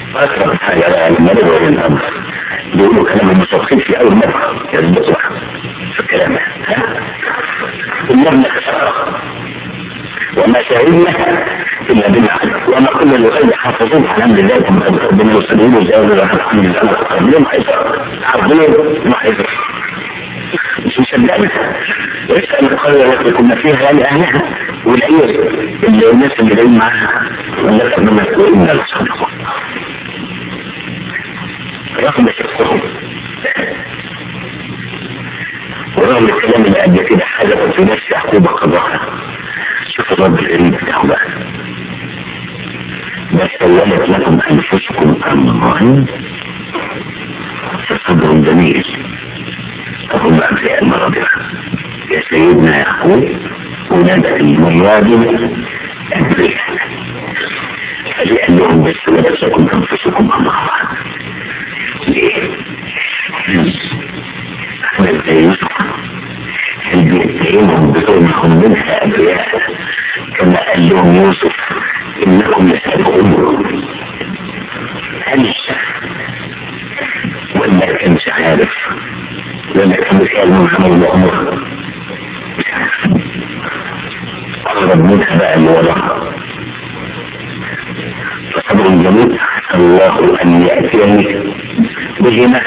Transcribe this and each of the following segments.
أكثر حاجة لما ندعو الأمر بيقولوا كلام المصدقين في أول مرة يثبتوا في الكلام إنما وما شهدنا إلا بما علم وما كنا لغير حافظين الحمد لله كما ربنا يسلمون ويجاوبوا الحمد لله ليه ما حيصير عارفين ما حيصير مش مصدقنا اسأل القرية التي كنا فيها يعني أهلها والعير اللي الناس اللي جايين معاها والناس اللي مسؤولين من الصدقة رغم شخصهم ورغم الكلام اللي قبل كده حدث في نفس يعقوب قضاها شوف الرب الغريب بتاعه بقى بس سولت لكم انفسكم امرا فصبر جميل فهم ابرياء المرضى يا سيدنا يعقوب ونادى الميادين ابرياء فلأن لهم بس ولبسكم انفسكم امرا ليه؟ احنا زي يوسف اللي بيتهمهم بظلمهم منها أبرياء كما قال لهم يوسف إنكم لسابقون هل ولا كانش عارف ولا كان مثال من عمل الأمر مش عارف أقرب منها بقى اللي وراها فصبر جميل عسى الله أن يأتيني بهما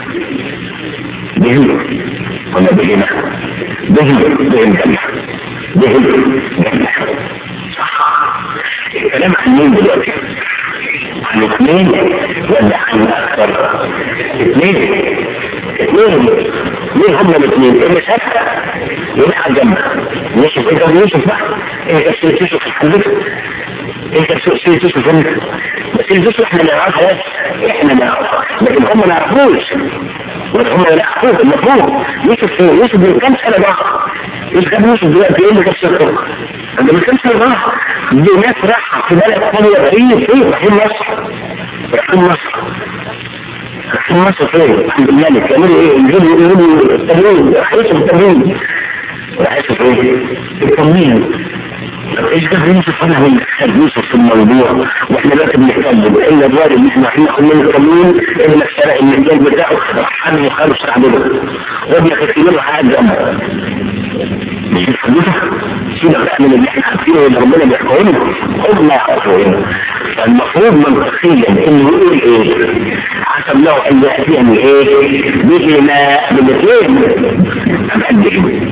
بهم ولا بهما بهم بهم جنة بهم جنة صح الكلام عن مين دلوقتي؟ عن اثنين ولا عن اكثر؟ اثنين اثنين مين هم الاثنين؟ اللي سابقة يبقى الجنة يوسف انت يوسف بقى انت سيرة يوسف الحديث انت سيرة يوسف انت بس يوسف احنا اللي نعرفها بس احنا نعرفها لكن هم ما يعرفوش هم لا يعرفوه المفروض يوسف يوسف من كم سنة بقى يوسف كان يوسف دلوقتي ايه اللي كان سنة عند من كم سنة بقى دي ناس راحة في بلد ثانية غريب فين رايحين مصر رايحين مصر رايحين مصر فين عند الملك يعملوا ايه ينزلوا يقولوا التموين راح يوسف التموين راح يوسف ايه التموين ايش ده يوسف انا من خد يوسف في الموضوع واحنا دلوقتي بنتكلم الا الوارد ان احنا رايحين ناخد منه التموين ابنك سرق المجال بتاعه راح حد وخلص تعمله وابنك الكبير قاعد جنبه مش الفلوسة سيبك بقى من اللي احنا عارفينه اللي ربنا بيحكوا لنا هم يعرفوا هنا فالمفروض منطقيا انه يقول ايه عسى الله ان ياتيني ايه به ما بالاثنين ام قد ايه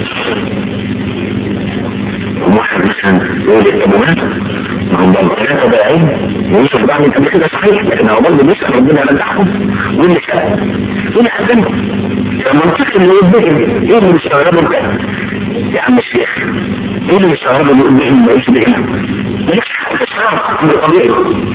واحد مثلا يقول الابوات هم ثلاثة باعين ويوسف بعد قبل كده صحيح لكن هو برضه بيسأل ربنا يرجعهم واللي سأل هنا حزنهم فمنطق اللي يقول بهم ايه اللي مستغربه انت يا عم الشيخ ايه اللي مستغربه اللي يقول بهم ما يقولش بهم مالكش حاجة استغرب من طبيعي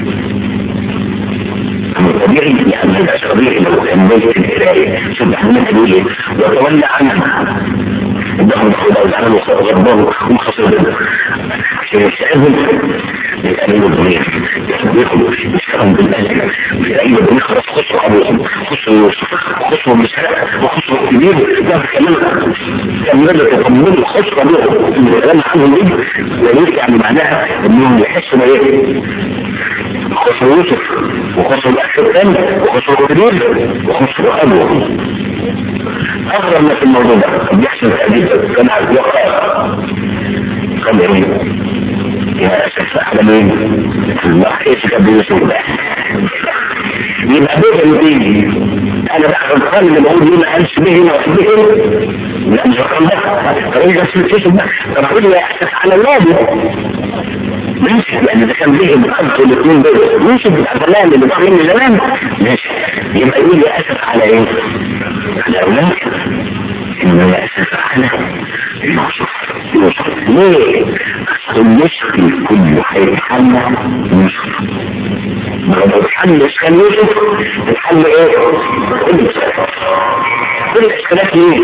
من طبيعي يعني مش طبيعي لو كان بيت القراية سبحانه وتعالى وتولى عنها انهم خدوا العالم وغضبوا وخسروا عشان يسألهم يسألوا الضمير يخبرهم يسألهم بالألم يسألوا الضمير خلاص خسروا أبوهم خسروا يوسف خسروا مساء وخسروا كبير ده كمان كملوا تطمنوا خسروا أبوهم اللي الكلام عنهم ايه وليس يعني معناها انهم يحسوا ايه خسروا يوسف وخسروا الأخ الثاني وخسروا كبير وخسروا أبوهم أغرب ما في الموضوع ده بيحصل تأديب كان على الوقت قال ايه يا أسف على مين الله ايش كان يوسف ده يبقى بيه يديني انا بقى القرآن اللي بقول ليه ما قالش به ما به لا مش رقم ده طب ايه بس الكيس ده طب اقول يا اسف على الله ماشي يعني ده كان به الأرض الاثنين دول يوسف بتاع زمان اللي بقى من زمان ماشي يبقى يقول يا اسف على ايه على اولاد انه يا اسف على يوسف يوسف ليه اصل المشكل كله هيتحل يوسف ما لو اتحل اشكال يوسف اتحل ايه كل الاشكالات كل الاشكالات ليه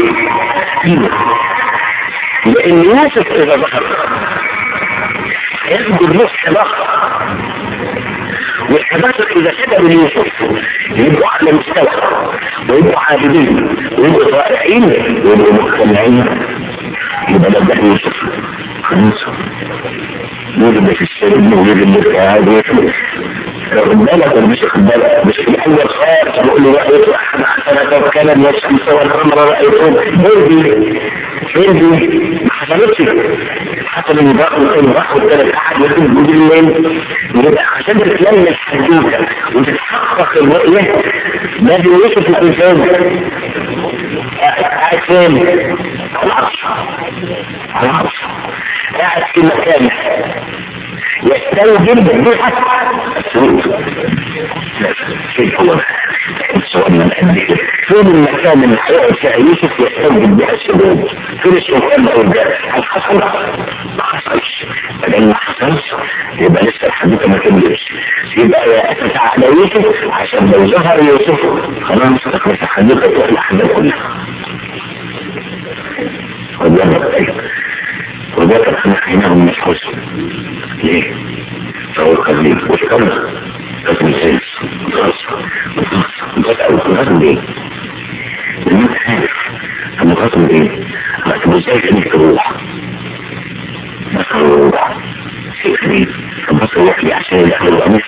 لان يوسف اذا ظهر هياخد له حداقة والحداقة إذا كتبوا ليوسف يبقوا على مستوى ويبقوا عابدين ويبقوا رائعين ويبقوا مقتنعين يبقى ده ده يوسف خلاص يوجد في السجن ويوجد في هذا واخد بالك ولا مش واخد بالك مش في الاول خالص بقول له رايت احد حسنات وكان الشمس والقمر رايتهم ايه دي؟ ايه دي؟ ما حصلتش حصل ان راحوا ان راحوا الثلاث احد يخرج بالليل يبقى عشان تتلم الحدوته وتتحقق الرؤيه لازم يوسف يكون فين؟ قاعد فين؟ على العرش على العرش قاعد في مكانه يستوجب بها السجود فين هو سؤالنا الأندية فين المكان اللي هيقعد فيها يوسف يستوجب بها السجود فين السلطان ده قدام هل حصل؟ ما حصلش فلان ما حصلش يبقى لسه الحديثة ما كملش يبقى يا أسف على يوسف عشان لو ظهر يوسف خلاص تخلص الحديثة تروح الأحداث كلها وجرب وذاك احنا حينهم مش حسن ليه؟ فهو القديم والكرم لازم يسيس غصب غصب غصب ليه؟ لان انت عارف انا غصب ليه؟ هتبقى ازاي خليك تروح بس روح شيء خليك بس روح لي عشان يدخل القميص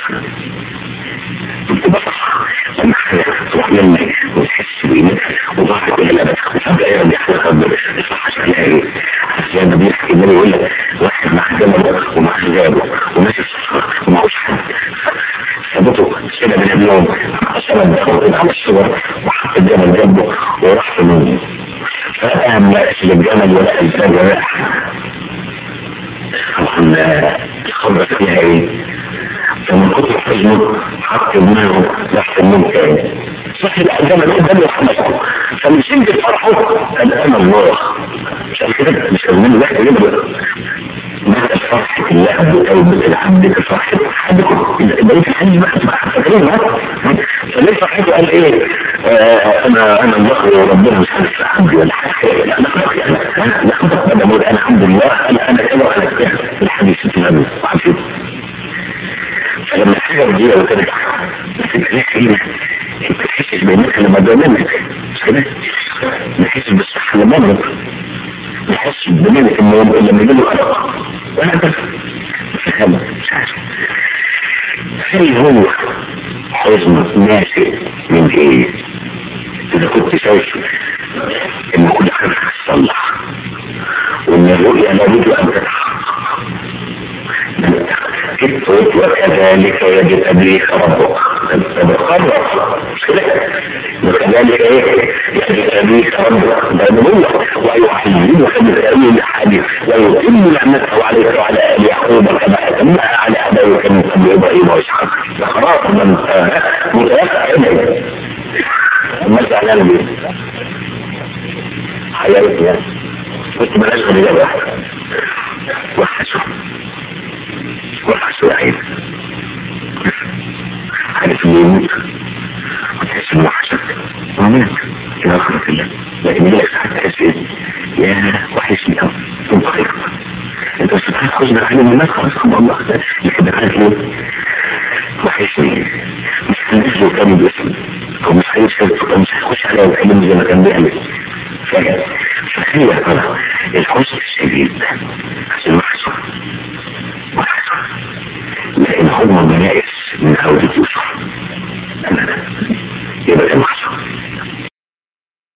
تبقى صح لما حاجة تروح منك وتحس بقيمتها وضعك ولا لا فجأة يرجع حلقة صح عشان ايه عشان ده بيحكي ان يقول لك واحد مع جمله ومع حجابه وماشي في الصخر ومعهوش حد ثبته كده من اليوم عشان الدخل على الصور وحط الجمل جنبه وراح في منه فقام لا اسم الجمل ولا انسان ولا طبعا الخبرة فيها ايه فمن كتر حزنه حط دماغه تحت النوم تاني صحي الأقدام الأقدام يحمسه فمن شدة فرحه قال أنا الله مش قال كده مش قال منه واحد يبدأ بعد فرحة الله أو العبد بفرحة أحدكم بقيت الحديث بقى تبقى فاكرين فليه فرحته قال إيه أنا أنا الله وربنا مش عارف عبدي ولا حاجة لا أنا خلاص يعني أنا أنا أنا الحمد لله أنا أنا كده وأنا كده الحديث الإسلامي وعارفين فلما الحاجة تجي وترجع تبقى ليه كلمة انت تحسش بانك لما ده منك مش كده ما تحسش بالصحة لما منك ما تحسش بنعمة النوم الا لما يجيله قلق وهكذا فهم مش عارف هل هو حزن ناشئ من ايه اذا كنت شايف ان كل حاجة هتصلح وان الرؤية لابد ان تتحقق كتبت وكذلك يجب أبيك ربك تتقرر مش كده وكذلك ايه يجب أبيك ربك ده نبوة ويحيينك بالتأويل الحديث ويتم نعمته عليك وعلى آل يعقوب كما أتمها على أبوك من قبل إبراهيم وإسحاق ده خلاص من متوقع إليه ما زعلان بيه حياتي كنت بلاش غير واحد وحشو وحشو عين عارف اللي يموت وتحس انه وحشك ومات الى اخرة الله لكن يجي لك ساعات تحس ايه يا وحشني قوي كنت خير انت بس بتحس حزن على من الناس خلاص خبر الله ده لكن عارف ليه وحشني مش هنزله تاني باسم او مش هيشتغل او مش هيخش عليا ويكلمني زي ما كان بيعمل فاهم فهي ترى الحزن الشديد عشان محزن محزن لكن هو ما يائس من عودة يوسف أبدا يبقى كان